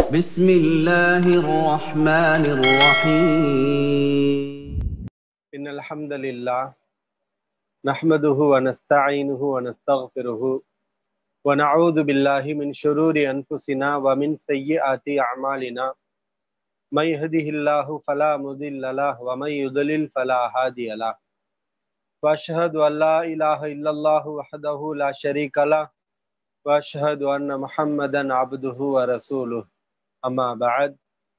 بسم الله الرحمن الرحيم إن الحمد لله نحمده ونستعينه ونستغفره ونعوذ بالله من شرور أنفسنا ومن سيئات أعمالنا من يهده الله فلا مضل له ومن يضلل فلا هادي له وأشهد أن لا إله إلا الله وحده لا شريك له وأشهد أن محمدا عبده ورسوله أما بعد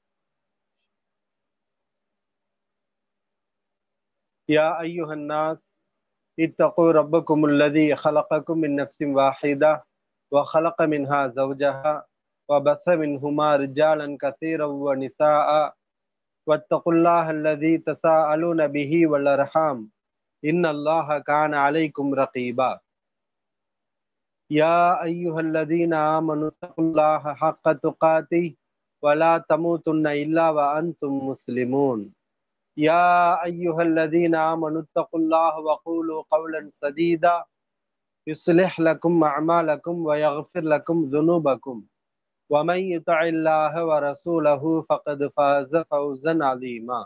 يا أيها الناس اتقوا ربكم الذي خلقكم من نفس واحدة وخلق منها زوجها وبث منهما رجالا كثيرا ونساء واتقوا الله الذي تساءلون به والأرحام إن الله كان عليكم رقيبا يا أيها الذين آمنوا اتقوا الله حق تقاته ولا تموتن إلا وأنتم مسلمون يا أيها الذين آمنوا اتقوا الله وقولوا قولا سديدا يصلح لكم أعمالكم ويغفر لكم ذنوبكم ومن يطع الله ورسوله فقد فاز فوزا عظيما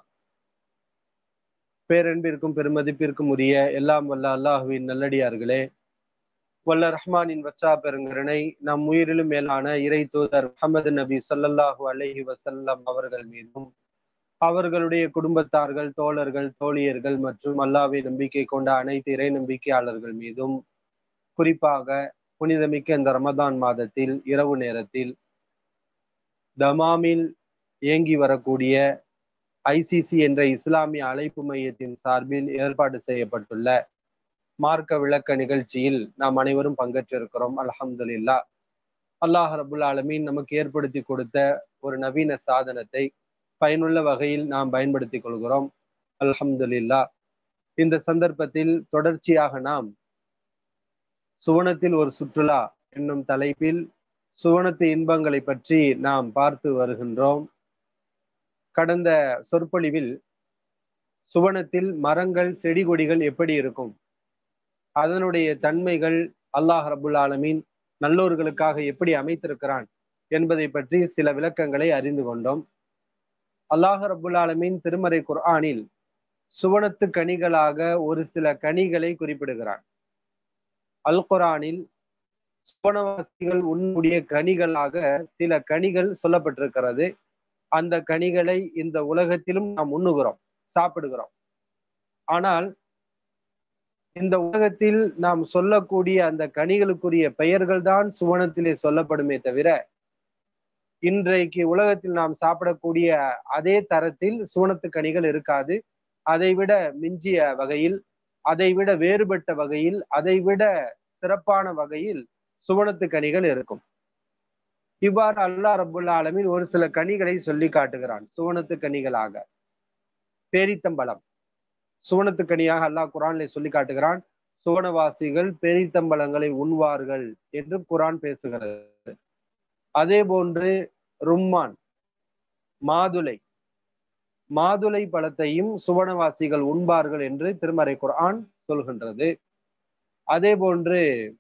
பேரன்பிற்கும் பெருமதிப்பிற்கும் உரிய எல்லாம் வல்ல அல்லாஹுவின் நல்லடியார்களே வல்ல ரஹ்மானின் வச்சா பெருங்கருணை நம் உயிரிலும் மேலான இறை தூதர் முகமது நபி சொல்லல்லாஹு அலஹி வசல்லம் அவர்கள் மீதும் அவர்களுடைய குடும்பத்தார்கள் தோழர்கள் தோழியர்கள் மற்றும் அல்லாவை நம்பிக்கை கொண்ட அனைத்து இறை நம்பிக்கையாளர்கள் மீதும் குறிப்பாக புனிதமிக்க இந்த ரமதான் மாதத்தில் இரவு நேரத்தில் தமாமில் இயங்கி வரக்கூடிய ஐசிசி என்ற இஸ்லாமிய அழைப்பு மையத்தின் சார்பில் ஏற்பாடு செய்யப்பட்டுள்ள மார்க்க விளக்க நிகழ்ச்சியில் நாம் அனைவரும் பங்கேற்றிருக்கிறோம் அலமதுல்லா அல்லாஹ் ரபுல் ஆலமீன் நமக்கு ஏற்படுத்தி கொடுத்த ஒரு நவீன சாதனத்தை பயனுள்ள வகையில் நாம் பயன்படுத்திக் கொள்கிறோம் அல்ஹம்துலில்லா இந்த சந்தர்ப்பத்தில் தொடர்ச்சியாக நாம் சுவனத்தில் ஒரு சுற்றுலா என்னும் தலைப்பில் சுவனத்து இன்பங்களை பற்றி நாம் பார்த்து வருகின்றோம் கடந்த சொற்பொழிவில் சுவனத்தில் மரங்கள் செடி கொடிகள் எப்படி இருக்கும் அதனுடைய தன்மைகள் அல்லாஹ் ரபுல் ஆலமீன் நல்லோர்களுக்காக எப்படி அமைத்திருக்கிறான் என்பதை பற்றி சில விளக்கங்களை அறிந்து கொண்டோம் அல்லாஹ் ரபுல் ஆலமீன் திருமறை குர்ஆனில் சுவனத்து கனிகளாக ஒரு சில கனிகளை குறிப்பிடுகிறான் அல் குரானில் சுவனவாசிகள் உன்னுடைய கனிகளாக சில கனிகள் சொல்லப்பட்டிருக்கிறது அந்த கனிகளை இந்த உலகத்திலும் நாம் உண்ணுகிறோம் சாப்பிடுகிறோம் ஆனால் இந்த உலகத்தில் நாம் சொல்லக்கூடிய அந்த கனிகளுக்குரிய பெயர்கள் தான் சுவனத்திலே சொல்லப்படுமே தவிர இன்றைக்கு உலகத்தில் நாம் சாப்பிடக்கூடிய அதே தரத்தில் சுவனத்து கனிகள் இருக்காது அதைவிட மிஞ்சிய வகையில் அதைவிட வேறுபட்ட வகையில் அதைவிட சிறப்பான வகையில் சுவனத்து கனிகள் இருக்கும் இவ்வாறு அல்லாஹ் ரபுல்லா ஆலமின் ஒரு சில கனிகளை சொல்லி காட்டுகிறான் சுவனத்து கனிகளாக பேரித்தம்பலம் சுவனத்து கனியாக அல்லாஹ் குரான்ல சொல்லி காட்டுகிறான் சுவனவாசிகள் பேரித்தம்பலங்களை உண்வார்கள் என்று குரான் பேசுகிறது அதே போன்று ரும்மான் மாதுளை மாதுளை பழத்தையும் சுவனவாசிகள் உண்பார்கள் என்று திருமறை குரான் சொல்கின்றது அதே போன்று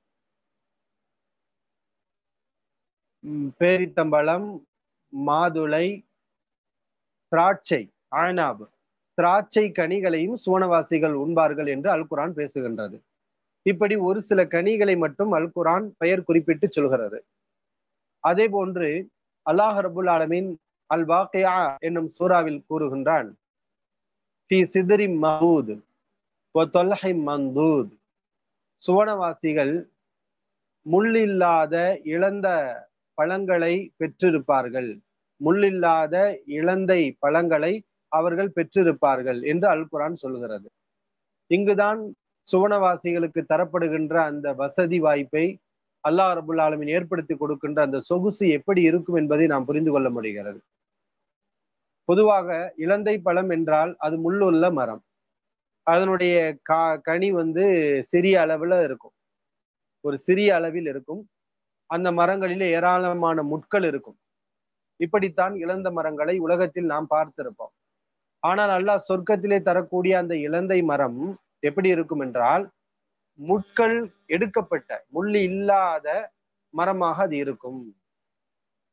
பேரித்தம்பழம் மாதுளை திராட்சை ஆனாப் திராட்சை கனிகளையும் சுவனவாசிகள் உண்பார்கள் என்று அல் குரான் பேசுகின்றது இப்படி ஒரு சில கனிகளை மட்டும் அல் குரான் பெயர் குறிப்பிட்டு சொல்கிறது அதே போன்று அல்லாஹ் ரபுல் ஆலமின் அல் வாக்கையா என்னும் சூறாவில் கூறுகின்றான் சிதரி மஹூத் தொல்ஹை மந்தூத் சுவனவாசிகள் முள்ளில்லாத இழந்த பழங்களை பெற்றிருப்பார்கள் முள்ளில்லாத இழந்தை பழங்களை அவர்கள் பெற்றிருப்பார்கள் என்று அல் குரான் சொல்கிறது இங்குதான் சுவனவாசிகளுக்கு தரப்படுகின்ற அந்த வசதி வாய்ப்பை அல்லாஹ் ரபுல் ஆலமின் ஏற்படுத்தி கொடுக்கின்ற அந்த சொகுசு எப்படி இருக்கும் என்பதை நாம் புரிந்து கொள்ள முடிகிறது பொதுவாக இலந்தை பழம் என்றால் அது முள்ளுள்ள மரம் அதனுடைய கா கனி வந்து சிறிய அளவில் இருக்கும் ஒரு சிறிய அளவில் இருக்கும் அந்த மரங்களிலே ஏராளமான முட்கள் இருக்கும் இப்படித்தான் இழந்த மரங்களை உலகத்தில் நாம் பார்த்திருப்போம் ஆனால் அல்லாஹ் சொர்க்கத்திலே தரக்கூடிய அந்த இலந்தை மரம் எப்படி இருக்கும் என்றால் முட்கள் எடுக்கப்பட்ட முள்ளு இல்லாத மரமாக அது இருக்கும்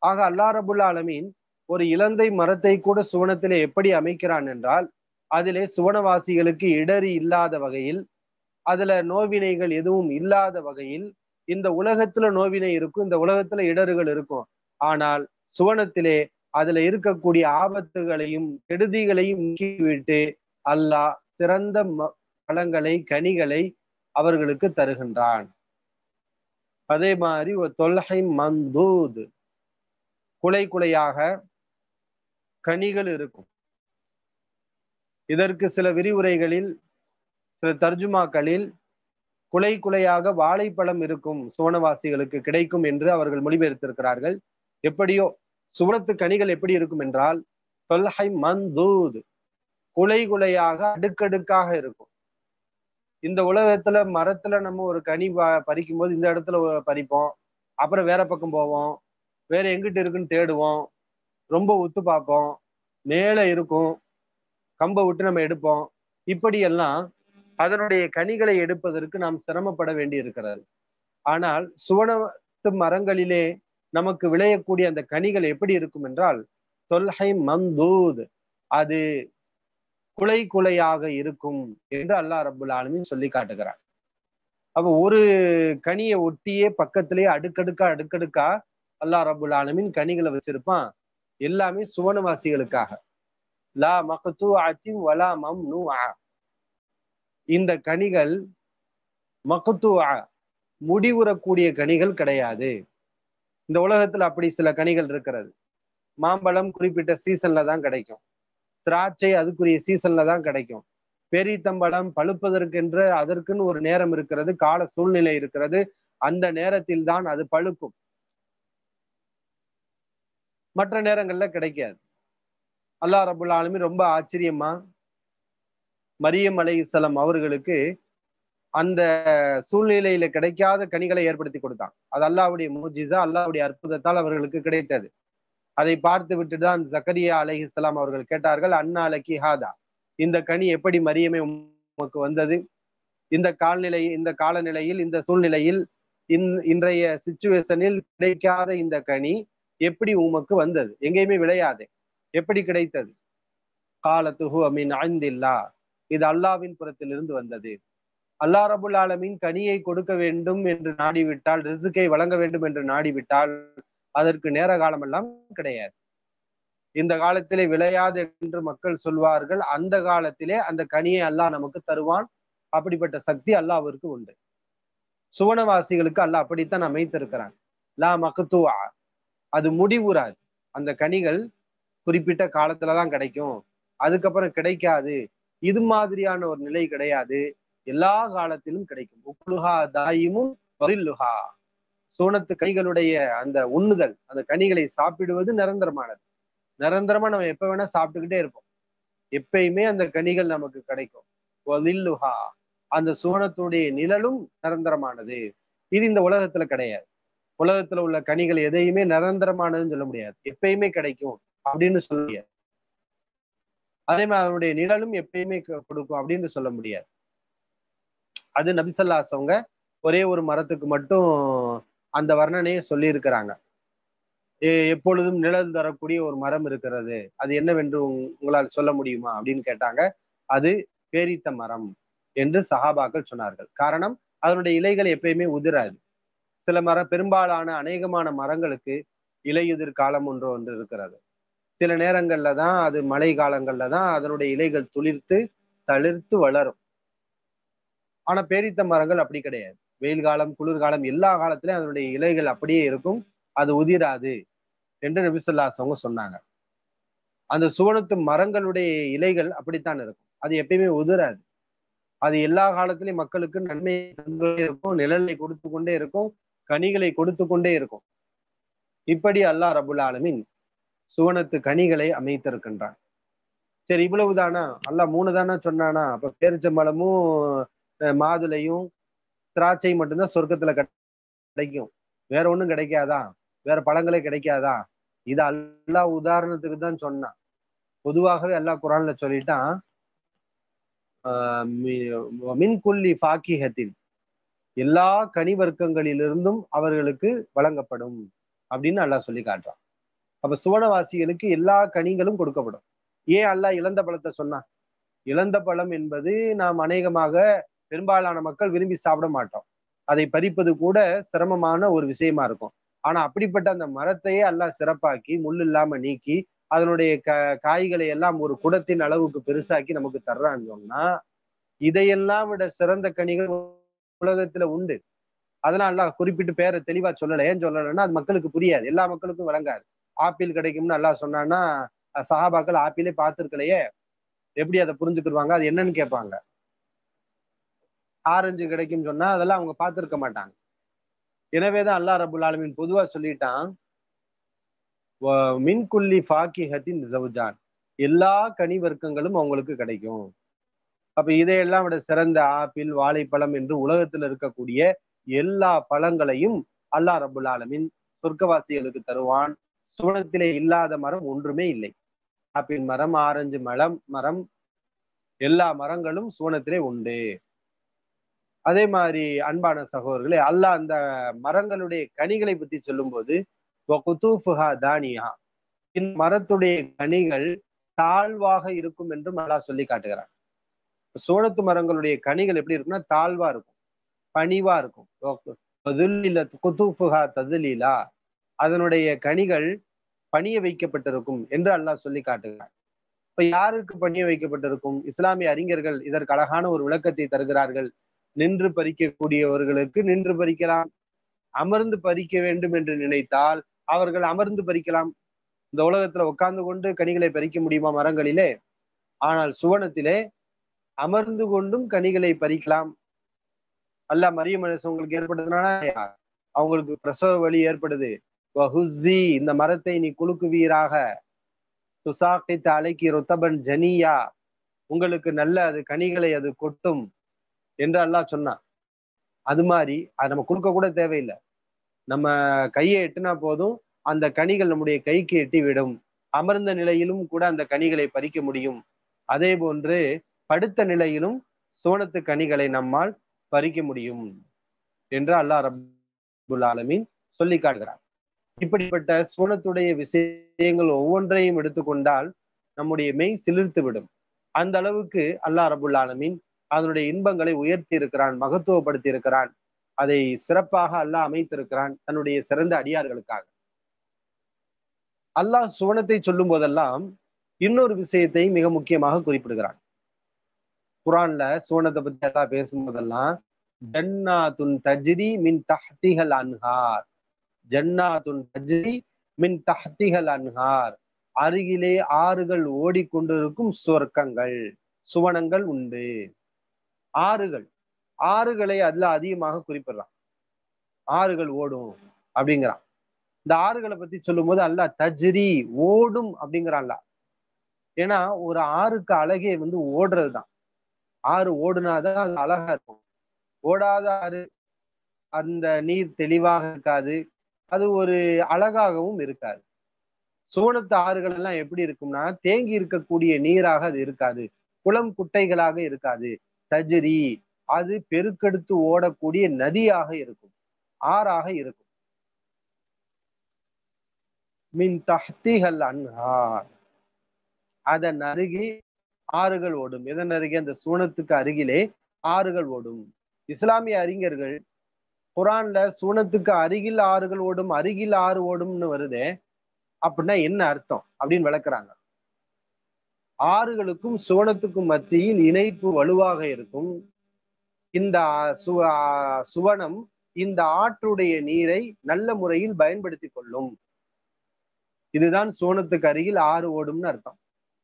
ஆக அல்லா ரபுல் ஆலமீன் ஒரு இலந்தை மரத்தை கூட சுவனத்திலே எப்படி அமைக்கிறான் என்றால் அதிலே சுவனவாசிகளுக்கு இடறி இல்லாத வகையில் அதுல நோவினைகள் எதுவும் இல்லாத வகையில் இந்த உலகத்துல நோவினை இருக்கும் இந்த உலகத்துல இடறுகள் இருக்கும் ஆனால் சுவனத்திலே அதுல இருக்கக்கூடிய ஆபத்துகளையும் கெடுதிகளையும் நீக்கிவிட்டு அல்லாஹ் சிறந்த பழங்களை கனிகளை அவர்களுக்கு தருகின்றான் அதே மாதிரி ஒரு தொல்கை மந்தூத் குலை குலையாக கனிகள் இருக்கும் இதற்கு சில விரிவுரைகளில் சில தர்ஜுமாக்களில் குலை குலையாக வாழைப்பழம் இருக்கும் சுவனவாசிகளுக்கு கிடைக்கும் என்று அவர்கள் மொழிபெயர்த்திருக்கிறார்கள் எப்படியோ சுவனத்து கனிகள் எப்படி இருக்கும் என்றால் தொல்ஹை மந்தூத் குலை குலையாக அடுக்கடுக்காக இருக்கும் இந்த உலகத்துல மரத்துல நம்ம ஒரு கனி பறிக்கும் போது இந்த இடத்துல பறிப்போம் அப்புறம் வேற பக்கம் போவோம் வேற எங்கிட்ட இருக்குன்னு தேடுவோம் ரொம்ப உத்து பார்ப்போம் மேலே இருக்கும் கம்பை விட்டு நம்ம எடுப்போம் இப்படியெல்லாம் அதனுடைய கனிகளை எடுப்பதற்கு நாம் சிரமப்பட வேண்டி இருக்கிறது ஆனால் சுவனத்து மரங்களிலே நமக்கு விளையக்கூடிய அந்த கனிகள் எப்படி இருக்கும் என்றால் தொல்ஹை மந்தூத் அது குலை குலையாக இருக்கும் என்று அல்லாஹ் ரபுல் ஆலமின் சொல்லி காட்டுகிறார் அப்ப ஒரு கனியை ஒட்டியே பக்கத்திலேயே அடுக்கடுக்கா அடுக்கடுக்கா அல்லாஹ் ரபுல் ஆலமின் கனிகளை வச்சிருப்பான் எல்லாமே சுவனவாசிகளுக்காக லா மகத்து அச்சிம் வலா மம் நூ இந்த கனிகள் மகத்து முடிவுறக்கூடிய கனிகள் கிடையாது இந்த உலகத்துல அப்படி சில கனிகள் இருக்கிறது மாம்பழம் குறிப்பிட்ட சீசன்ல தான் கிடைக்கும் திராட்சை அதுக்குரிய சீசன்ல தான் கிடைக்கும் பெரித்தம்பழம் பழுப்பதற்கென்று அதற்குன்னு ஒரு நேரம் இருக்கிறது கால சூழ்நிலை இருக்கிறது அந்த நேரத்தில் தான் அது பழுக்கும் மற்ற நேரங்கள்ல கிடைக்காது அல்லாஹ் ரபுல் ஆலமி ரொம்ப ஆச்சரியமா மரியம் அலை இஸ்லாம் அவர்களுக்கு அந்த சூழ்நிலையில கிடைக்காத கனிகளை ஏற்படுத்தி கொடுத்தான் அது அல்லாவுடைய மூஜிசா அல்லாவுடைய அற்புதத்தால் அவர்களுக்கு கிடைத்தது அதை பார்த்து விட்டுதான் ஜக்கரியா அலை இஸ்லாம் அவர்கள் கேட்டார்கள் அண்ணா அலக்கி ஹாதா இந்த கனி எப்படி மரியமே உமக்கு வந்தது இந்த கால்நிலை இந்த காலநிலையில் இந்த சூழ்நிலையில் இன் இன்றைய சுச்சுவேஷனில் கிடைக்காத இந்த கனி எப்படி உமக்கு வந்தது எங்கேயுமே விளையாது எப்படி கிடைத்தது காலத்துஹு அமீன் ஆய்ந்தில்லா இது அல்லாவின் புறத்திலிருந்து வந்தது அல்லா ரபுல் ஆலமின் கனியை கொடுக்க வேண்டும் என்று நாடிவிட்டால் ரிசுக்கை வழங்க வேண்டும் என்று நாடிவிட்டால் அதற்கு நேர காலமெல்லாம் கிடையாது இந்த காலத்திலே விளையாது என்று மக்கள் சொல்வார்கள் அந்த காலத்திலே அந்த கனியை அல்லாஹ் நமக்கு தருவான் அப்படிப்பட்ட சக்தி அல்லாவிற்கு உண்டு சுவனவாசிகளுக்கு அல்லாஹ் அப்படித்தான் அமைத்திருக்கிறான் லா மகத்துவா அது முடிவுறாது அந்த கனிகள் குறிப்பிட்ட காலத்துலதான் கிடைக்கும் அதுக்கப்புறம் கிடைக்காது இது மாதிரியான ஒரு நிலை கிடையாது எல்லா காலத்திலும் கிடைக்கும் உப்புலுஹா தாயிமும் பதில்லுஹா சோனத்து கனிகளுடைய அந்த உண்ணுதல் அந்த கனிகளை சாப்பிடுவது நிரந்தரமானது நிரந்தரமா நம்ம எப்ப வேணா சாப்பிட்டுக்கிட்டே இருப்போம் எப்பயுமே அந்த கனிகள் நமக்கு கிடைக்கும் வதில்லுஹா அந்த சோனத்துடைய நிழலும் நிரந்தரமானது இது இந்த உலகத்துல கிடையாது உலகத்துல உள்ள கனிகள் எதையுமே நிரந்தரமானதுன்னு சொல்ல முடியாது எப்பயுமே கிடைக்கும் அப்படின்னு சொல்ல முடியாது அதே மாதிரி அவனுடைய நிழலும் எப்பயுமே கொடுக்கும் அப்படின்னு சொல்ல முடியாது அது நபிசல்லாசவங்க ஒரே ஒரு மரத்துக்கு மட்டும் அந்த வர்ணனையை சொல்லி இருக்கிறாங்க எப்பொழுதும் நிழல் தரக்கூடிய ஒரு மரம் இருக்கிறது அது என்னவென்று உங்களால் சொல்ல முடியுமா அப்படின்னு கேட்டாங்க அது பேரித்த மரம் என்று சஹாபாக்கள் சொன்னார்கள் காரணம் அதனுடைய இலைகள் எப்பயுமே உதிராது சில மரம் பெரும்பாலான அநேகமான மரங்களுக்கு இலையுதிர் காலம் ஒன்று ஒன்று இருக்கிறது சில நேரங்கள்ல தான் அது மழை காலங்கள்ல தான் அதனுடைய இலைகள் துளிர்த்து தளிர்த்து வளரும் ஆனா பேரித்த மரங்கள் அப்படி கிடையாது வெயில் காலம் குளிர்காலம் எல்லா காலத்திலயும் அதனுடைய இலைகள் அப்படியே இருக்கும் அது உதிராது என்று நபிசுல்லாசவங்க சொன்னாங்க அந்த சுவனத்து மரங்களுடைய இலைகள் அப்படித்தான் இருக்கும் அது எப்பயுமே உதிராது அது எல்லா காலத்திலையும் மக்களுக்கு நன்மை இருக்கும் நிழலை கொடுத்து கொண்டே இருக்கும் கனிகளை கொடுத்து கொண்டே இருக்கும் இப்படி அல்லாஹ் ரபுல் ஆலமின் சுவனத்து கனிகளை அமைத்திருக்கின்றான் சரி இவ்வளவுதானா அல்ல மூணு தானே சொன்னானா அப்ப பேரிச்சம்பழமும் மாதுளையும் திராட்சை மட்டும்தான் சொர்க்கத்துல கிடைக்கும் வேற ஒண்ணும் கிடைக்காதா வேற பழங்களே கிடைக்காதா இது அல்லா உதாரணத்துக்கு தான் சொன்னான் பொதுவாகவே அல்லாஹ் குரான்ல சொல்லிட்டான் மின்குல்லி பாக்கியத்தில் எல்லா கனி வர்க்கங்களிலிருந்தும் அவர்களுக்கு வழங்கப்படும் அப்படின்னு அல்லாஹ் சொல்லி காட்டுறான் அப்ப சுவனவாசிகளுக்கு எல்லா கனிகளும் கொடுக்கப்படும் ஏன் அல்லாஹ் இழந்த பழத்தை சொன்னா இழந்த பழம் என்பது நாம் அநேகமாக பெரும்பாலான மக்கள் விரும்பி சாப்பிட மாட்டோம் அதை பறிப்பது கூட சிரமமான ஒரு விஷயமா இருக்கும் ஆனா அப்படிப்பட்ட அந்த மரத்தையே அல்லாஹ் சிறப்பாக்கி முள் இல்லாம நீக்கி அதனுடைய க காய்களை எல்லாம் ஒரு குடத்தின் அளவுக்கு பெருசாக்கி நமக்கு தர்றான்னு சொன்னா இதையெல்லாம் விட சிறந்த கனிகள் உலகத்துல உண்டு அதனால அல்லாஹ் குறிப்பிட்டு பேரை தெளிவா சொல்லலை ஏன் சொல்லலைன்னா அது மக்களுக்கு புரியாது எல்லா மக்களுக்கும் விளங்காது ஆப்பிள் கிடைக்கும்னு அல்லாஹ் சொன்னான்னா சஹாபாக்கள் ஆப்பிளே பார்த்துருக்கலையே எப்படி அதை புரிஞ்சுக்கிடுவாங்க அது என்னன்னு கேட்பாங்க ஆரஞ்சு கிடைக்கும்னு சொன்னா அதெல்லாம் அவங்க பார்த்துருக்க மாட்டாங்க எனவேதான் அல்லா ரபுல் ஆலமின் பொதுவா சொல்லிட்டான் மின்குல்லி ஃபாக்கிஹத்தின் ஜவுஜான் எல்லா கனி வர்க்கங்களும் அவங்களுக்கு கிடைக்கும் அப்ப இதையெல்லாம் விட சிறந்த ஆப்பிள் வாழைப்பழம் என்று உலகத்துல இருக்கக்கூடிய எல்லா பழங்களையும் அல்லா ரபுல் ஆலமின் சொர்க்கவாசிகளுக்கு தருவான் சுவனத்திலே இல்லாத மரம் ஒன்றுமே இல்லை ஆப்பிள் மரம் ஆரஞ்சு மரம் மரம் எல்லா மரங்களும் சுவனத்திலே உண்டு அதே மாதிரி அன்பான சகோதரர்களே அல்லாஹ் அந்த மரங்களுடைய கனிகளை பத்தி சொல்லும்போது தானியா இந்த மரத்துடைய கனிகள் தாழ்வாக இருக்கும் என்றும் அல்லாஹ் சொல்லி காட்டுகிறான் சோழத்து மரங்களுடைய கனிகள் எப்படி இருக்கும்னா தாழ்வா இருக்கும் பணிவா இருக்கும் குத்துஃபுஹா ததுலீலா அதனுடைய கனிகள் பணிய வைக்கப்பட்டிருக்கும் என்று அல்லாஹ் சொல்லி காட்டுகிறார் இப்ப யாருக்கு பணிய வைக்கப்பட்டிருக்கும் இஸ்லாமிய அறிஞர்கள் இதற்கு அழகான ஒரு விளக்கத்தை தருகிறார்கள் நின்று பறிக்கக்கூடியவர்களுக்கு நின்று பறிக்கலாம் அமர்ந்து பறிக்க வேண்டும் என்று நினைத்தால் அவர்கள் அமர்ந்து பறிக்கலாம் இந்த உலகத்துல உட்கார்ந்து கொண்டு கனிகளை பறிக்க முடியுமா மரங்களிலே ஆனால் சுவனத்திலே அமர்ந்து கொண்டும் கனிகளை பறிக்கலாம் அல்ல மரிய மனசு உங்களுக்கு ஏற்படுதுனா அவங்களுக்கு பிரசவ வழி ஏற்படுது வஹுஸி இந்த மரத்தை நீ குலுக்குவீராக துசாக்கித்த அலைக்கி ரொத்தபன் ஜனியா உங்களுக்கு நல்ல அது கனிகளை அது கொட்டும் என்று அல்லாஹ் சொன்னான் அது மாதிரி அது நம்ம கொடுக்க கூட தேவையில்லை நம்ம கையை எட்டுனா போதும் அந்த கனிகள் நம்முடைய கைக்கு எட்டி விடும் அமர்ந்த நிலையிலும் கூட அந்த கனிகளை பறிக்க முடியும் அதே போன்று படுத்த நிலையிலும் சோனத்து கனிகளை நம்மால் பறிக்க முடியும் என்று அல்லாஹ் ரபுல் ஆலமீன் சொல்லி காட்டுகிறார் இப்படிப்பட்ட சோனத்துடைய விஷயங்கள் ஒவ்வொன்றையும் எடுத்துக்கொண்டால் நம்முடைய மெய் சிலிர்த்து விடும் அந்த அளவுக்கு அல்லாஹ் ரபுல் ஆலமீன் அதனுடைய இன்பங்களை உயர்த்தி இருக்கிறான் மகத்துவப்படுத்தி இருக்கிறான் அதை சிறப்பாக அல்லாஹ் அமைத்திருக்கிறான் தன்னுடைய சிறந்த அடியார்களுக்காக அல்லாஹ் சுவனத்தை சொல்லும் போதெல்லாம் இன்னொரு விஷயத்தை மிக முக்கியமாக குறிப்பிடுகிறான் குரான்ல சுவனத்தை பத்தி எல்லாம் பேசும்போதெல்லாம் ஜன்னாத்துன் தஜ்ரி மின் தஹ்திகள் அன்ஹார் ஜன்னாத்துன் தஜ்ரி மின் தஹ்திகள் அன்ஹார் அருகிலே ஆறுகள் ஓடிக்கொண்டிருக்கும் சுவர்க்கங்கள் சுவனங்கள் உண்டு ஆறுகள் ஆறுகளை அதுல அதிகமாக குறிப்பிடுறான் ஆறுகள் ஓடும் அப்படிங்கிறான் இந்த ஆறுகளை பத்தி சொல்லும் போது அல்ல தஜ்ரி ஓடும் அப்படிங்கிறான்ல ஏன்னா ஒரு ஆறுக்கு அழகே வந்து ஓடுறது தான் ஆறு ஓடுனாதான் அது அழகா இருக்கும் ஓடாத ஆறு அந்த நீர் தெளிவாக இருக்காது அது ஒரு அழகாகவும் இருக்காது சுவனத்து ஆறுகள் எல்லாம் எப்படி இருக்கும்னா தேங்கி இருக்கக்கூடிய நீராக அது இருக்காது குளம் குட்டைகளாக இருக்காது தஜ்ரி அது பெருக்கெடுத்து ஓடக்கூடிய நதியாக இருக்கும் ஆறாக இருக்கும் மின் தஹ்திகள் அன்ஹார் அதன் அருகே ஆறுகள் ஓடும் எதன் அருகே அந்த சூனத்துக்கு அருகிலே ஆறுகள் ஓடும் இஸ்லாமிய அறிஞர்கள் குரான்ல சூனத்துக்கு அருகில் ஆறுகள் ஓடும் அருகில் ஆறு ஓடும்னு வருதே அப்படின்னா என்ன அர்த்தம் அப்படின்னு விளக்குறாங்க ஆறுகளுக்கும் சுவனத்துக்கும் மத்தியில் இணைப்பு வலுவாக இருக்கும் இந்த சுவ சுவனம் இந்த ஆற்றுடைய நீரை நல்ல முறையில் பயன்படுத்தி கொள்ளும் இதுதான் சோனத்துக்கு அருகில் ஆறு ஓடும்னு அர்த்தம்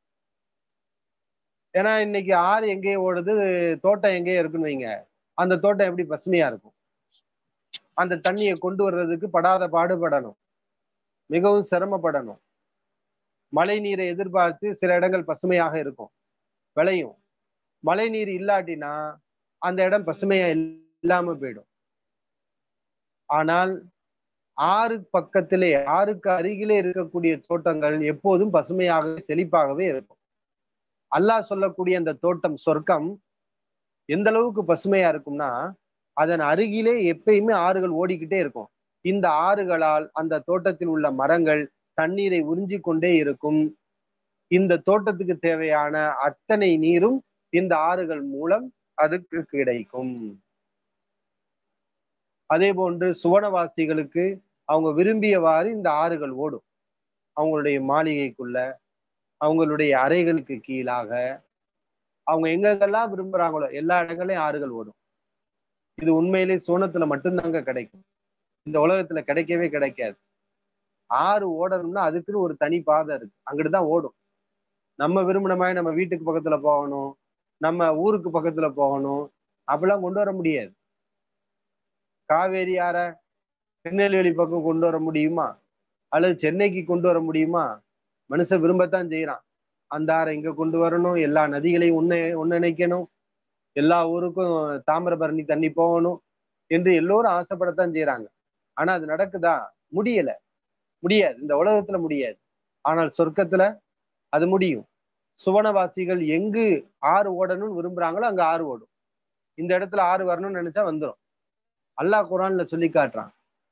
ஏன்னா இன்னைக்கு ஆறு எங்கேயே ஓடுது தோட்டம் எங்கேயே இருக்குன்னு வைங்க அந்த தோட்டம் எப்படி பசுமையா இருக்கும் அந்த தண்ணியை கொண்டு வர்றதுக்கு படாத பாடுபடணும் மிகவும் சிரமப்படணும் மழை நீரை எதிர்பார்த்து சில இடங்கள் பசுமையாக இருக்கும் விளையும் மழை நீர் இல்லாட்டினா அந்த இடம் பசுமையா இல்லாம போயிடும் ஆனால் ஆறு பக்கத்திலே ஆறுக்கு அருகிலே இருக்கக்கூடிய தோட்டங்கள் எப்போதும் பசுமையாகவே செழிப்பாகவே இருக்கும் அல்லாஹ் சொல்லக்கூடிய அந்த தோட்டம் சொர்க்கம் எந்த அளவுக்கு பசுமையா இருக்கும்னா அதன் அருகிலே எப்பயுமே ஆறுகள் ஓடிக்கிட்டே இருக்கும் இந்த ஆறுகளால் அந்த தோட்டத்தில் உள்ள மரங்கள் தண்ணீரை உறிஞ்சி கொண்டே இருக்கும் இந்த தோட்டத்துக்கு தேவையான அத்தனை நீரும் இந்த ஆறுகள் மூலம் அதுக்கு கிடைக்கும் அதே போன்று சுவனவாசிகளுக்கு அவங்க விரும்பியவாறு இந்த ஆறுகள் ஓடும் அவங்களுடைய மாளிகைக்குள்ள அவங்களுடைய அறைகளுக்கு கீழாக அவங்க எங்கெங்கெல்லாம் விரும்புறாங்களோ எல்லா இடங்களையும் ஆறுகள் ஓடும் இது உண்மையிலே சோனத்துல மட்டும்தாங்க கிடைக்கும் இந்த உலகத்துல கிடைக்கவே கிடைக்காது ஆறு ஓடணும்னா அதுக்குன்னு ஒரு தனி பாதை இருக்கு அங்கிட்டு தான் ஓடும் நம்ம விரும்பின மாதிரி நம்ம வீட்டுக்கு பக்கத்துல போகணும் நம்ம ஊருக்கு பக்கத்துல போகணும் அப்படிலாம் கொண்டு வர முடியாது காவேரி ஆற திருநெல்வேலி பக்கம் கொண்டு வர முடியுமா அல்லது சென்னைக்கு கொண்டு வர முடியுமா மனுஷன் விரும்பத்தான் செய்யறான் அந்த ஆறை இங்க கொண்டு வரணும் எல்லா நதிகளையும் ஒன்ன ஒன்றிணைக்கணும் எல்லா ஊருக்கும் தாமிரபரணி தண்ணி போகணும் என்று எல்லோரும் ஆசைப்படத்தான் செய்யறாங்க ஆனா அது நடக்குதா முடியல முடியாது இந்த உலகத்துல முடியாது ஆனால் சொர்க்கத்துல அது முடியும் சுவனவாசிகள் எங்கு ஆறு ஓடணும்னு விரும்புறாங்களோ அங்க ஆறு ஓடும் இந்த இடத்துல ஆறு வரணும்னு நினைச்சா வந்துடும் அல்லாஹ் குரான்ல சொல்லி காட்டுறான்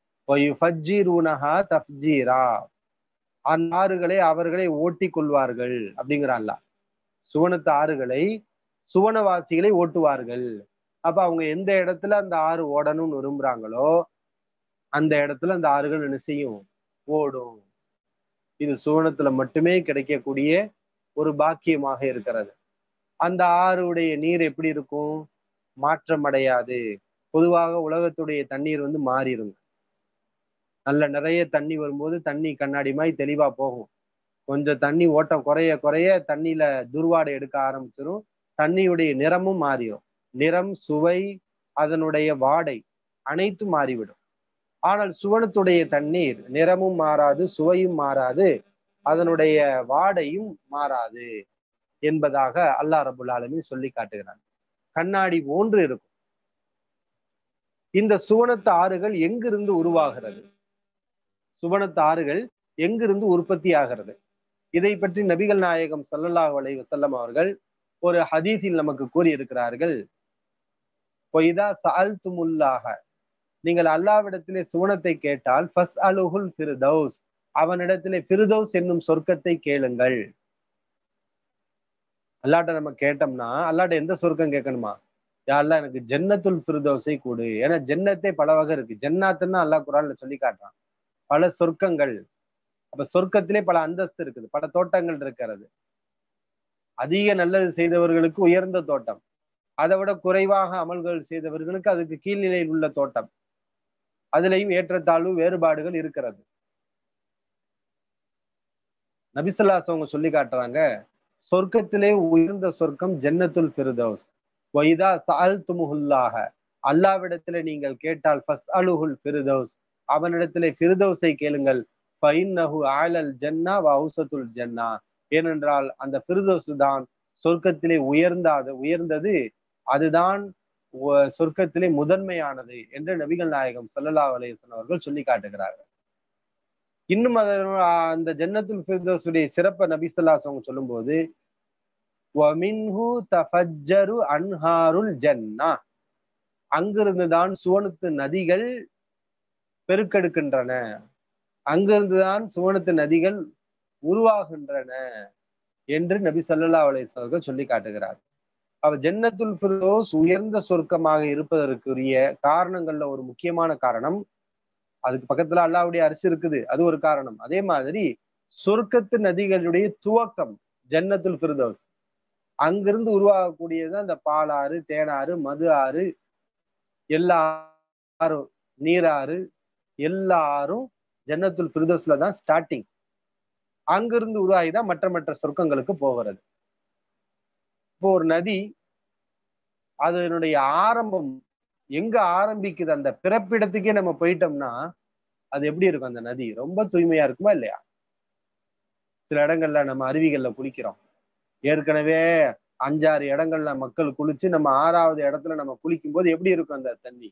தஃப்ஜீரா அந்த ஆறுகளை அவர்களை ஓட்டி கொள்வார்கள் அப்படிங்கிறான்ல சுவனத்து ஆறுகளை சுவனவாசிகளை ஓட்டுவார்கள் அப்ப அவங்க எந்த இடத்துல அந்த ஆறு ஓடணும்னு விரும்புறாங்களோ அந்த இடத்துல அந்த ஆறுகள் என்ன செய்யும் ஓடும் இது சுவனத்துல மட்டுமே கிடைக்கக்கூடிய ஒரு பாக்கியமாக இருக்கிறது அந்த ஆறுடைய நீர் எப்படி இருக்கும் மாற்றம் அடையாது பொதுவாக உலகத்துடைய தண்ணீர் வந்து மாறிடும் நல்ல நிறைய தண்ணி வரும்போது தண்ணி கண்ணாடி மாதிரி தெளிவா போகும் கொஞ்சம் தண்ணி ஓட்டம் குறைய குறைய தண்ணியில துர்வாடை எடுக்க ஆரம்பிச்சிடும் தண்ணியுடைய நிறமும் மாறிடும் நிறம் சுவை அதனுடைய வாடை அனைத்தும் மாறிவிடும் ஆனால் சுவனத்துடைய தண்ணீர் நிறமும் மாறாது சுவையும் மாறாது அதனுடைய வாடையும் மாறாது என்பதாக அல்லா ரபுல் ஆலமின் சொல்லி காட்டுகிறான் கண்ணாடி போன்று இருக்கும் இந்த சுவனத்து ஆறுகள் எங்கிருந்து உருவாகிறது சுவனத்து ஆறுகள் எங்கிருந்து உற்பத்தி ஆகிறது இதை பற்றி நபிகள் நாயகம் சல்லல்லாஹ் அலை வசல்லம் அவர்கள் ஒரு ஹதீஸில் நமக்கு கூறியிருக்கிறார்கள் பொய்தா சால் துமுல்லாக நீங்கள் அல்லாவிடத்திலே சுவனத்தை கேட்டால் ஃபஸ் அலுகுல் ஃபிர்தௌஸ் அவனிடத்திலே ஃபிர்தௌஸ் என்னும் சொர்க்கத்தை கேளுங்கள் அல்லாட்ட நம்ம கேட்டோம்னா அல்லாட்ட எந்த சொர்க்கம் கேட்கணுமா யாரெல்லாம் எனக்கு ஜன்னத்துல் ஃபிர்தௌஸை கூடு ஏன்னா ஜன்னத்தே பல வகை இருக்கு ஜன்னாத்துன்னா அல்லாஹ் குரான்ல சொல்லி காட்டுறான் பல சொர்க்கங்கள் அப்ப சொர்க்கத்திலே பல அந்தஸ்து இருக்குது பல தோட்டங்கள் இருக்கிறது அதிக நல்லது செய்தவர்களுக்கு உயர்ந்த தோட்டம் அதை விட குறைவாக அமல்கள் செய்தவர்களுக்கு அதுக்கு கீழ்நிலையில் உள்ள தோட்டம் அதுலேயும் ஏற்றத்தாழ்வு வேறுபாடுகள் இருக்கிறது நபிசுல்லாஸ் அவங்க சொல்லி காட்டுறாங்க சொர்க்கத்திலே உயர்ந்த சொர்க்கம் ஜன்னத்துல் ஃபிர்தௌஸ் ஒய்தா சால் துமுகுல்லாக அல்லாவிடத்திலே நீங்கள் கேட்டால் ஃபஸ் அலுகுல் ஃபிர்தௌஸ் அவனிடத்திலே ஃபிர்தௌஸை கேளுங்கள் ஃபைன்னஹு ஆலல் ஜன்னா வ அவுசத்துல் ஜன்னா ஏனென்றால் அந்த ஃபிர்தௌஸ் தான் சொர்க்கத்திலே உயர்ந்தாது உயர்ந்தது அதுதான் சொர்க்கத்திலே முதன்மையானது என்று நபிகள் நாயகம் சல்லல்லா அலையசன் அவர்கள் சொல்லி காட்டுகிறார்கள் இன்னும் அத அந்த ஜன்னத்துல் ஃபிர்தௌஸுடைய சிறப்பை நபி சொல்லாஸ் அவங்க சொல்லும்போது வமின்ஹு தஃபஜ்ஜரு அன்ஹாருல் ஜன்னா அங்கிருந்து தான் சுவனத்து நதிகள் பெருக்கெடுக்கின்றன அங்கிருந்துதான் சுவனத்து நதிகள் உருவாகின்றன என்று நபி சல்லா அலிஸ்வர்கள் சொல்லி காட்டுகிறார் அவ ஜன்னத்துல் ஃபிர்தோஸ் உயர்ந்த சொர்க்கமாக இருப்பதற்குரிய காரணங்கள்ல ஒரு முக்கியமான காரணம் அதுக்கு பக்கத்துல அல்லாவுடைய அரிசி இருக்குது அது ஒரு காரணம் அதே மாதிரி சொர்க்கத்து நதிகளுடைய துவக்கம் ஜன்னத்துல் ஃபிர்தோஸ் அங்கிருந்து உருவாகக்கூடியது அந்த பாலாறு தேனாறு மது ஆறு எல்லா ஆறும் நீராறு எல்லாரும் ஜன்னத்துல் ஃபிர்தோஸ்ல தான் ஸ்டார்டிங் அங்கிருந்து உருவாகி தான் மற்ற மற்ற சொர்க்கங்களுக்கு போகிறது இப்போ ஒரு நதி அதனுடைய ஆரம்பம் எங்க ஆரம்பிக்குது அந்த பிறப்பிடத்துக்கே நம்ம போயிட்டோம்னா அது எப்படி இருக்கும் அந்த நதி ரொம்ப தூய்மையா இருக்குமா இல்லையா சில இடங்கள்ல நம்ம அருவிகள்ல குளிக்கிறோம் ஏற்கனவே அஞ்சாறு இடங்கள்ல மக்கள் குளிச்சு நம்ம ஆறாவது இடத்துல நம்ம குளிக்கும் போது எப்படி இருக்கும் அந்த தண்ணி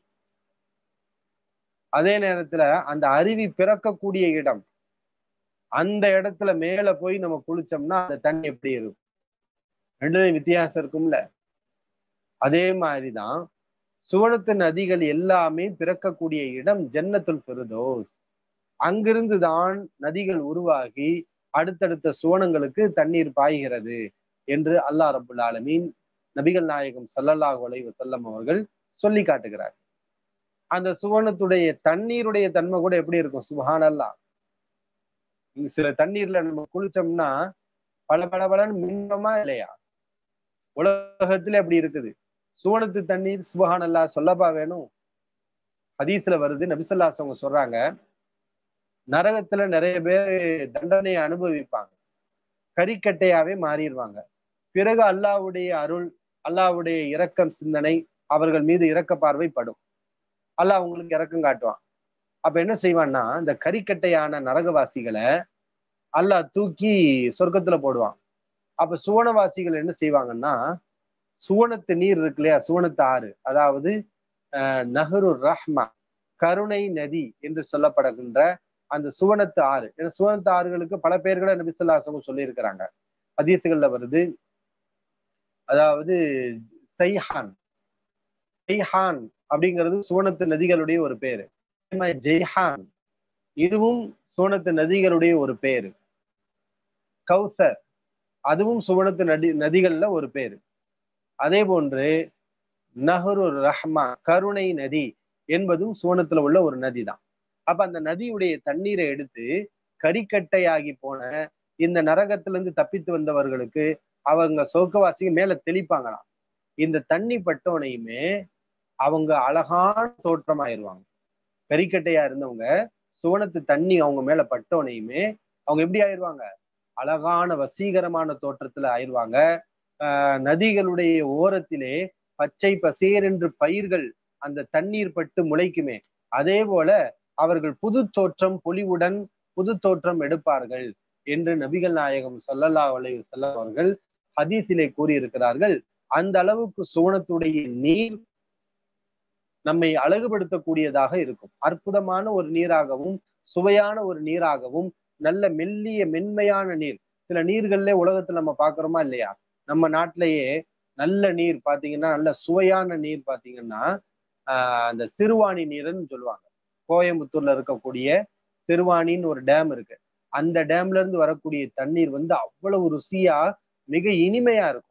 அதே நேரத்துல அந்த அருவி பிறக்கக்கூடிய இடம் அந்த இடத்துல மேல போய் நம்ம குளிச்சோம்னா அந்த தண்ணி எப்படி இருக்கும் ரெண்டுமே வித்தியாசம் இருக்கும்ல அதே மாதிரிதான் சுவனத்து நதிகள் எல்லாமே பிறக்கக்கூடிய இடம் ஜன்னத்துல் ஃபிர்தோஸ் அங்கிருந்து தான் நதிகள் உருவாகி அடுத்தடுத்த சுவனங்களுக்கு தண்ணீர் பாய்கிறது என்று அல்லாஹ் ரபுல் ஆலமீன் நபிகள் நாயகம் சல்லல்லாஹு அலைஹி வஸல்லம் அவர்கள் சொல்லி காட்டுகிறார் அந்த சுவனத்துடைய தண்ணீருடைய தன்மை கூட எப்படி இருக்கும் சுபஹானல்லா சில தண்ணீர்ல நம்ம குளிச்சோம்னா பல பல பலன்னு மின்னமா இல்லையா உலகத்துல அப்படி இருக்குது சுவனத்து தண்ணீர் சுபஹானல்லா சொல்லப்பா வேணும் ஹதீஸ்ல வருது நபிசல்லாஸ் அவங்க சொல்றாங்க நரகத்துல நிறைய பேர் தண்டனையை அனுபவிப்பாங்க கரிக்கட்டையாவே மாறிடுவாங்க பிறகு அல்லாவுடைய அருள் அல்லாவுடைய இரக்கம் சிந்தனை அவர்கள் மீது இரக்க பார்வை படும் அல்லாஹ் அவங்களுக்கு இரக்கம் காட்டுவான் அப்ப என்ன செய்வான்னா இந்த கரிக்கட்டையான நரகவாசிகளை அல்லாஹ் தூக்கி சொர்க்கத்துல போடுவான் அப்ப சுவனவாசிகள் என்ன செய்வாங்கன்னா சுவனத்து நீர் இருக்கு இல்லையா சுவனத்து ஆறு அதாவது நஹரு ரஹ்மா கருணை நதி என்று சொல்லப்படுகின்ற அந்த சுவனத்து ஆறு ஏன்னா சுவனத்து ஆறுகளுக்கு பல பேர்களை நபிசல்லாசமும் சொல்லி இருக்கிறாங்க அதீத்துகள்ல வருது அதாவது சைஹான் சைஹான் அப்படிங்கிறது சுவனத்து நதிகளுடைய ஒரு பேரு ஜெய்ஹான் இதுவும் சுவனத்து நதிகளுடைய ஒரு பேரு கௌசர் அதுவும் சுவனத்து நதி நதிகள்ல ஒரு பேரு அதே போன்று நஹரு ரஹ்மா கருணை நதி என்பதும் சுவனத்துல உள்ள ஒரு நதி தான் அப்ப அந்த நதியுடைய தண்ணீரை எடுத்து கரிக்கட்டையாகி போன இந்த நரகத்திலிருந்து தப்பித்து வந்தவர்களுக்கு அவங்க சொர்க்கவாசிங்க மேல தெளிப்பாங்களாம் இந்த தண்ணி பட்டோனையுமே அவங்க அழகான தோற்றமாயிருவாங்க கரிக்கட்டையா இருந்தவங்க சுவனத்து தண்ணி அவங்க மேல பட்டோனையுமே அவங்க எப்படி ஆயிடுவாங்க அழகான வசீகரமான தோற்றத்துல ஆயிடுவாங்க ஆஹ் நதிகளுடைய ஓரத்திலே பச்சை பசேர் என்று பயிர்கள் அந்த தண்ணீர் பட்டு முளைக்குமே அதே போல அவர்கள் புது தோற்றம் பொலிவுடன் புது தோற்றம் எடுப்பார்கள் என்று நபிகள் நாயகம் சல்லல்லா அலைஹி வஸல்லம் அவர்கள் ஹதீஸிலே கூறியிருக்கிறார்கள் அந்த அளவுக்கு சுவனத்துடைய நீர் நம்மை அழகுபடுத்தக்கூடியதாக இருக்கும் அற்புதமான ஒரு நீராகவும் சுவையான ஒரு நீராகவும் நல்ல மெல்லிய மென்மையான நீர் சில நீர்கள்ல உலகத்துல நம்ம பாக்குறோமா இல்லையா நம்ம நாட்டிலேயே நல்ல நீர் பாத்தீங்கன்னா நல்ல சுவையான நீர் பாத்தீங்கன்னா ஆஹ் அந்த சிறுவாணி நீர்ன்னு சொல்லுவாங்க கோயம்புத்தூர்ல இருக்கக்கூடிய சிறுவாணின்னு ஒரு டேம் இருக்கு அந்த டேம்ல இருந்து வரக்கூடிய தண்ணீர் வந்து அவ்வளவு ருசியா மிக இனிமையா இருக்கும்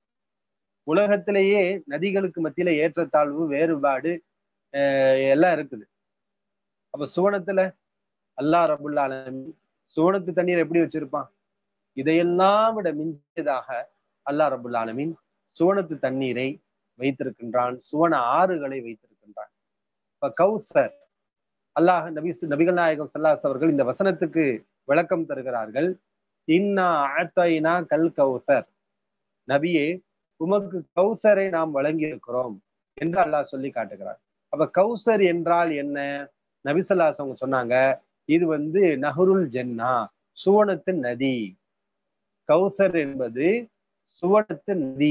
உலகத்திலேயே நதிகளுக்கு மத்தியில ஏற்றத்தாழ்வு வேறுபாடு எல்லாம் இருக்குது அப்ப சுவனத்துல அல்லா ரபுல்லாலமி சுவனத்து தண்ணீர் எப்படி வச்சிருப்பான் இதையெல்லாம் விட மிஞ்சியதாக அல்லா ரபுல் ஆலமின் சுவனத்து தண்ணீரை வைத்திருக்கின்றான் சுவன ஆறுகளை வைத்திருக்கின்றான் இப்ப கௌசர் அல்லாஹ் நபி நபிகள் நாயகம் சல்லாஸ் அவர்கள் இந்த வசனத்துக்கு விளக்கம் தருகிறார்கள் இன்னா ஆத்தைனா கல் கௌசர் நபியே உமக்கு கௌசரை நாம் வழங்கி இருக்கிறோம் என்று அல்லாஹ் சொல்லி காட்டுகிறார் அப்ப கௌசர் என்றால் என்ன நபிசல்லாஸ் அவங்க சொன்னாங்க இது வந்து நஹருல் ஜென்னா சுவனத்து நதி கௌசர் என்பது சுவனத்து நதி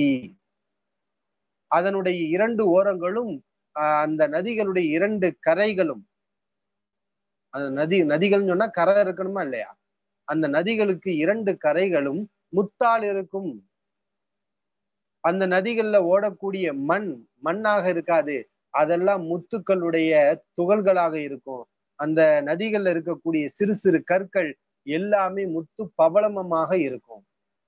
அதனுடைய இரண்டு ஓரங்களும் அந்த நதிகளுடைய இரண்டு கரைகளும் அந்த நதி நதிகள்னு சொன்னா கரை இருக்கணுமா இல்லையா அந்த நதிகளுக்கு இரண்டு கரைகளும் முத்தால் இருக்கும் அந்த நதிகள்ல ஓடக்கூடிய மண் மண்ணாக இருக்காது அதெல்லாம் முத்துக்களுடைய துகள்களாக இருக்கும் அந்த நதிகள்ல இருக்கக்கூடிய சிறு சிறு கற்கள் எல்லாமே முத்து பவளமமாக இருக்கும்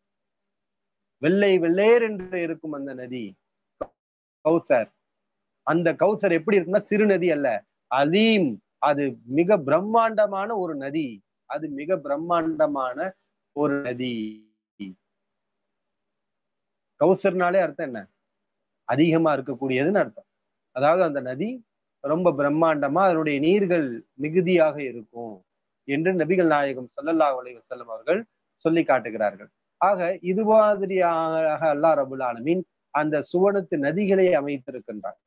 வெள்ளை வெள்ளேர் என்று இருக்கும் அந்த நதி கௌசர் அந்த கௌசர் எப்படி இருக்குன்னா சிறு நதி அல்ல அலீம் அது மிக பிரம்மாண்டமான ஒரு நதி அது மிக பிரம்மாண்டமான ஒரு நதி கௌசர்னாலே அர்த்தம் என்ன அதிகமா இருக்கக்கூடியதுன்னு அர்த்தம் அதாவது அந்த நதி ரொம்ப பிரம்மாண்டமா அதனுடைய நீர்கள் மிகுதியாக இருக்கும் என்று நபிகள் நாயகம் சல்லல்லாஹ் அலைஹி வஸல்லம் அவர்கள் சொல்லி காட்டுகிறார்கள் ஆக இது மாதிரியாக அல்லா ரபுல் ஆலமீன் அந்த சுவனத்து நதிகளை அமைத்திருக்கின்றார்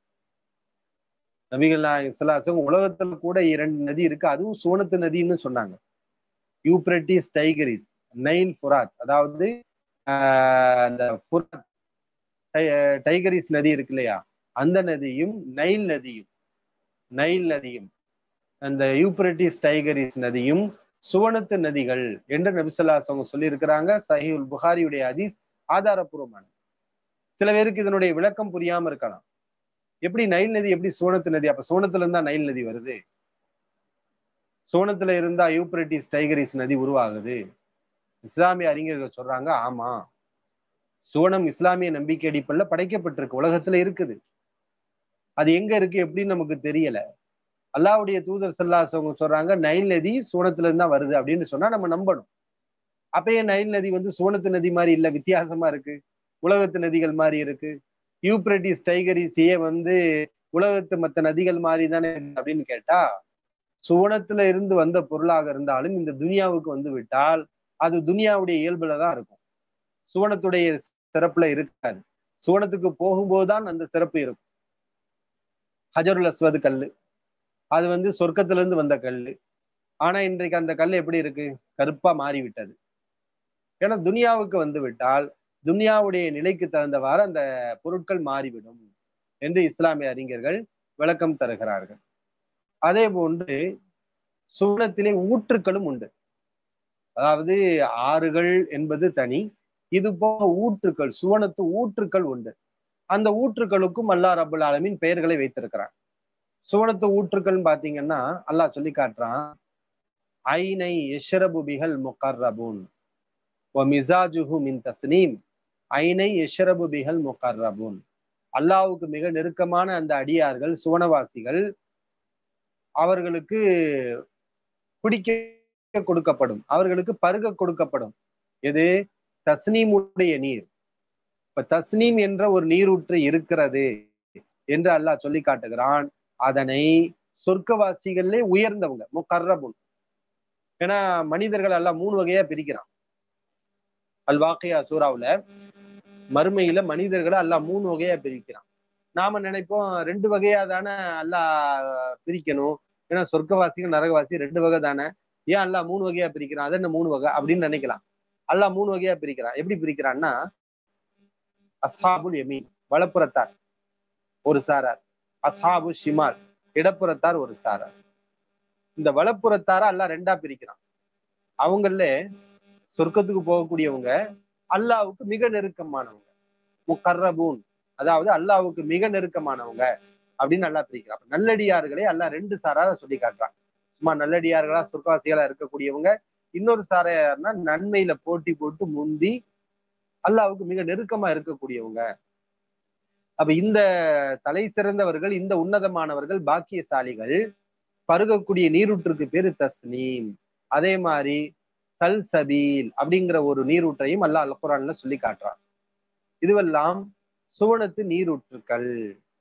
நபிகள் நாயகம் சல்லாசம் உலகத்துல கூட இரண்டு நதி இருக்கு அதுவும் சுவனத்து நதின்னு சொன்னாங்க யூப்ரட்டிஸ் டைகரிஸ் நைல் புராத் அதாவது அந்த புராத் டைகரிஸ் நதி இருக்கு இல்லையா அந்த நதியும் நைல் நதியும் நைல் நதியும் அந்த யூப்ரட்டிஸ் டைகரிஸ் நதியும் சுவனத்து நதிகள் என்று நபிசல்லாஸ் அவங்க சொல்லி இருக்கிறாங்க சஹிவுல் புகாரியுடைய அதீஸ் ஆதாரபூர்வமான சில பேருக்கு இதனுடைய விளக்கம் புரியாம இருக்கலாம் எப்படி நைல் நதி எப்படி சுவனத்து நதி அப்ப சுவனத்துல இருந்தா நைல் நதி வருது சோனத்துல இருந்தா யூப்ரட்டிஸ் டைகரிஸ் நதி உருவாகுது இஸ்லாமிய அறிஞர்கள் சொல்றாங்க ஆமா சுவனம் இஸ்லாமிய நம்பிக்கை அடிப்படையில படைக்கப்பட்டிருக்கு உலகத்துல இருக்குது அது எங்க இருக்கு எப்படின்னு நமக்கு தெரியல அல்லாவுடைய தூதர் சல்லாஸ் அவங்க சொல்றாங்க நைல் நதி சூனத்துல இருந்து தான் வருது அப்படின்னு சொன்னா நம்ம நம்பணும் அப்பயே நைல் நதி வந்து சூனத்து நதி மாதிரி இல்ல வித்தியாசமா இருக்கு உலகத்து நதிகள் மாதிரி இருக்கு யூப்ரட்டிஸ் டைகரிஸ் ஏன் வந்து உலகத்து மத்த நதிகள் மாதிரி தானே அப்படின்னு கேட்டா சுவனத்துல இருந்து வந்த பொருளாக இருந்தாலும் இந்த துனியாவுக்கு வந்து விட்டால் அது துனியாவுடைய இயல்புல தான் இருக்கும் சுவனத்துடைய சிறப்புல இருக்காது சுவனத்துக்கு போகும்போதுதான் அந்த சிறப்பு இருக்கும் ஹஜருல் அஸ்வது கல்லு அது வந்து சொர்க்கத்துல இருந்து வந்த கல்லு ஆனா இன்றைக்கு அந்த கல் எப்படி இருக்கு கருப்பா மாறிவிட்டது ஏன்னா துனியாவுக்கு வந்து விட்டால் துனியாவுடைய நிலைக்கு தகுந்தவாறு அந்த பொருட்கள் மாறிவிடும் என்று இஸ்லாமிய அறிஞர்கள் விளக்கம் தருகிறார்கள் அதே போன்று சுவனத்திலே ஊற்றுக்களும் உண்டு அதாவது ஆறுகள் என்பது தனி இது போக ஊற்றுக்கள் சுவனத்து ஊற்றுக்கள் உண்டு அந்த ஊற்றுக்களுக்கும் அல்லா ரபுல் ஆலமின் பெயர்களை வைத்திருக்கிறான் சுவனத்து ஊற்றுக்கள் பாத்தீங்கன்னா அல்லாஹ் சொல்லி காட்டுறான் ஐனை எஷ்ரபு பிகல் முகர்ரபூன் மிசாஜுஹு மின் தஸ்னீம் ஐனை எஷ்ரபு பிகல் முகர்ரபூன் அல்லாவுக்கு மிக நெருக்கமான அந்த அடியார்கள் சுவனவாசிகள் அவர்களுக்கு குடிக்க கொடுக்கப்படும் அவர்களுக்கு பருக கொடுக்கப்படும் எது தஸ்னீமுடைய நீர் இப்ப தஸ்னீம் என்ற ஒரு நீரூற்று இருக்கிறது என்று அல்லாஹ் சொல்லி காட்டுகிறான் அதனை சொர்க்கவாசிகளே உயர்ந்தவங்க முக்கர்ரபுன் ஏன்னா மனிதர்கள் எல்லாம் மூணு வகையா பிரிக்கிறான் அல் வாக்கையா சூறாவுல மறுமையில மனிதர்களை எல்லாம் மூணு வகையா பிரிக்கிறான் நாம நினைப்போம் ரெண்டு வகையா தானே அல்லாஹ் பிரிக்கணும் ஏன்னா சொர்க்கவாசிகள் நரகவாசி ரெண்டு வகை தானே ஏன் அல்லாஹ் மூணு வகையா பிரிக்கிறான் அது என்ன மூணு வகை அப்படின்னு நினைக்கலாம் அல்லாஹ் மூணு வகையா பிரிக்கிறான் எப்படி பிரிக்கிறான்னா அஸ்ஹாபுல் எமீன் வலப்புறத்தார் ஒரு சாரார் அஸ்ஹாபு ஷிமால் இடப்புறத்தார் ஒரு சாரார் இந்த வலப்புறத்தார அல்லாஹ் ரெண்டா பிரிக்கிறான் அவங்கள சொர்க்கத்துக்கு போகக்கூடியவங்க அல்லாவுக்கு மிக நெருக்கமானவங்க முக்கர்ரபூன் அதாவது அல்லாவுக்கு மிக நெருக்கமானவங்க அப்படின்னு நல்லா பிரிக்கிறான் நல்லடியார்களே அல்லாஹ் ரெண்டு சாரார சொல்லி காட்டுறான் சும்மா நல்லடியார்களா சொர்க்கவாசிகளா இருக்கக்கூடியவங்க இன்னொரு சாரையார்னா நன்மையில போட்டி போட்டு முந்தி அல்லாவுக்கு மிக நெருக்கமா இருக்கக்கூடியவங்க அப்ப இந்த தலை சிறந்தவர்கள் இந்த உன்னதமானவர்கள் பாக்கியசாலிகள் பருகக்கூடிய நீரூற்றுக்கு பேரு தஸ்னீம் அதே மாதிரி சல் சபீல் அப்படிங்கிற ஒரு நீரூற்றையும் அல்லாஹ் அல்குரான்ல சொல்லி காட்டுறான் இதுவெல்லாம் சுவனத்து நீரூற்றுக்கள்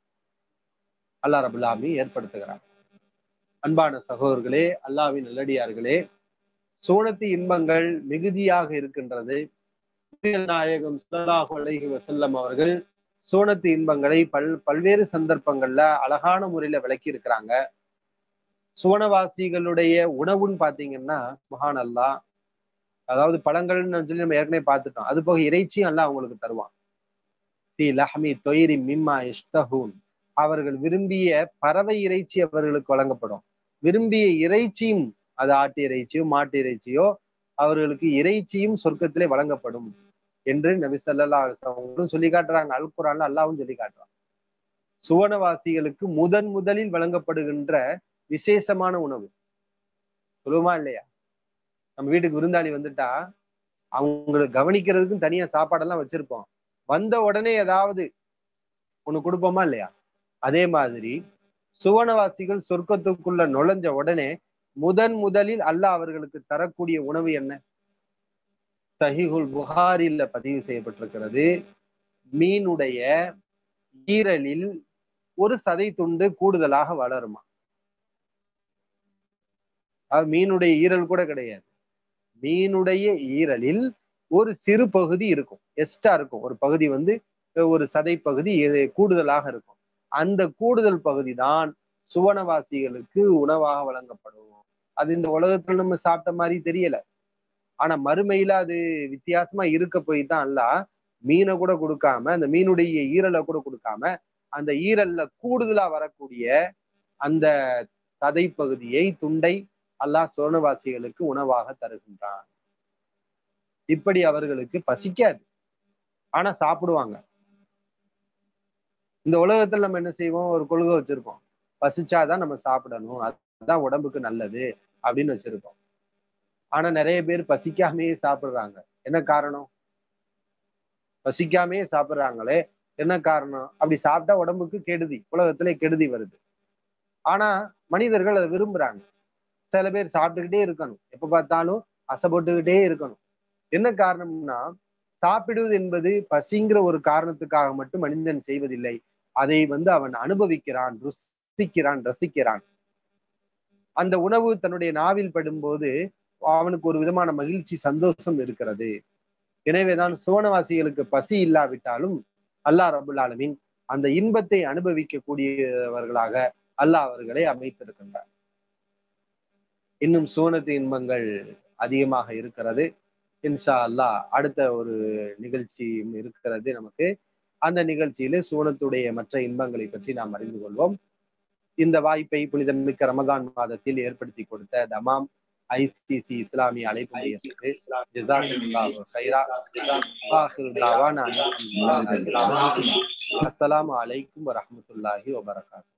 அல்லா ரபுல்லாமி ஏற்படுத்துகிறார் அன்பான சகோதரர்களே அல்லாவின் நல்லடியார்களே சுவனத்து இன்பங்கள் மிகுதியாக இருக்கின்றது நாயகம் சுல்லாஹு அலைஹி வசல்லம் அவர்கள் சோனத்து இன்பங்களை பல் பல்வேறு சந்தர்ப்பங்கள்ல அழகான முறையில விளக்கி இருக்கிறாங்க சுவனவாசிகளுடைய உணவுன்னு பாத்தீங்கன்னா மகான் அல்லா அதாவது பழங்கள்னு சொல்லி நம்ம ஏற்கனவே பார்த்துட்டோம் அது போக இறைச்சியும் அல்ல அவங்களுக்கு தருவான் தி லஹமி தொயிரி மிம்மா இஷ்டஹூன் அவர்கள் விரும்பிய பறவை இறைச்சி அவர்களுக்கு வழங்கப்படும் விரும்பிய இறைச்சியும் அது ஆட்டு இறைச்சியோ மாட்டு இறைச்சியோ அவர்களுக்கு இறைச்சியும் சொர்க்கத்திலே வழங்கப்படும் என்று நபி சல்லா அவங்களும் சொல்லி காட்டுறாங்க அல் குரான்ல அல்லாவும் சொல்லி காட்டுறாங்க சுவனவாசிகளுக்கு முதன் முதலில் வழங்கப்படுகின்ற விசேஷமான உணவு சொல்லுமா இல்லையா நம்ம வீட்டுக்கு விருந்தாளி வந்துட்டா அவங்களுக்கு கவனிக்கிறதுக்கும் தனியா சாப்பாடெல்லாம் வச்சிருப்போம் வந்த உடனே ஏதாவது ஒண்ணு கொடுப்போமா இல்லையா அதே மாதிரி சுவனவாசிகள் சொர்க்கத்துக்குள்ள நுழைஞ்ச உடனே முதன் முதலில் அல்லாஹ் அவர்களுக்கு தரக்கூடிய உணவு என்ன சஹிகுல் புகாரில பதிவு செய்யப்பட்டிருக்கிறது மீனுடைய ஈரலில் ஒரு சதை துண்டு கூடுதலாக வளருமா அது மீனுடைய ஈரல் கூட கிடையாது மீனுடைய ஈரலில் ஒரு சிறு பகுதி இருக்கும் எக்ஸ்ட்ரா இருக்கும் ஒரு பகுதி வந்து ஒரு சதை பகுதி கூடுதலாக இருக்கும் அந்த கூடுதல் பகுதி தான் சுவனவாசிகளுக்கு உணவாக வழங்கப்படும் அது இந்த உலகத்துல நம்ம சாப்பிட்ட மாதிரி தெரியல ஆனா மறுமையில அது வித்தியாசமா இருக்க போய் தான் அல்ல மீனை கூட கொடுக்காம அந்த மீனுடைய ஈரலை கூட கொடுக்காம அந்த ஈரல்ல கூடுதலா வரக்கூடிய அந்த சதை பகுதியை துண்டை அல்லாஹ் சோனவாசிகளுக்கு உணவாக தருகின்றான் இப்படி அவர்களுக்கு பசிக்காது ஆனா சாப்பிடுவாங்க இந்த உலகத்துல நம்ம என்ன செய்வோம் ஒரு கொள்கை வச்சிருக்கோம் பசிச்சாதான் நம்ம சாப்பிடணும் அதுதான் உடம்புக்கு நல்லது அப்படின்னு வச்சிருக்கோம் ஆனா நிறைய பேர் பசிக்காமையே சாப்பிடுறாங்க என்ன காரணம் பசிக்காமையே சாப்பிடுறாங்களே என்ன காரணம் அப்படி சாப்பிட்டா உடம்புக்கு கெடுதி உலகத்துல கெடுதி வருது ஆனா மனிதர்கள் அதை விரும்புறாங்க சில பேர் சாப்பிட்டுக்கிட்டே இருக்கணும் எப்ப பார்த்தாலும் அசைப்பட்டுக்கிட்டே இருக்கணும் என்ன காரணம்னா சாப்பிடுவது என்பது பசிங்கிற ஒரு காரணத்துக்காக மட்டும் மனிதன் செய்வதில்லை அதை வந்து அவன் அனுபவிக்கிறான் ருசிக்கிறான் ரசிக்கிறான் அந்த உணவு தன்னுடைய நாவில் படும்போது அவனுக்கு ஒரு விதமான மகிழ்ச்சி சந்தோஷம் இருக்கிறது எனவேதான் சுவனவாசிகளுக்கு பசி இல்லாவிட்டாலும் அல்லாஹ் ரபுல் ஆலமின் அந்த இன்பத்தை அனுபவிக்கக்கூடியவர்களாக அல்லாஹ் அவர்களை அமைத்திருக்கின்றார் இன்னும் சுவனத்து இன்பங்கள் அதிகமாக இருக்கிறது இன்ஷா அல்லாஹ் அடுத்த ஒரு நிகழ்ச்சியும் இருக்கிறது நமக்கு அந்த நிகழ்ச்சியில சூனத்துடைய மற்ற இன்பங்களை பற்றி நாம் அறிந்து கொள்வோம் இந்த வாய்ப்பை புனிதமிக்க ரமகான் மாதத்தில் ஏற்படுத்தி கொடுத்த தமாம் ஐசிசி இஸ்லாமிய அழைப்பு மையத்துக்கு ஜஸாக்கல்லாஹு கைரா ஆஹிரு தாவானா அஸ்ஸலாமு அலைக்கும் வரஹ்மத்துல்லாஹி வபரகாத்துஹு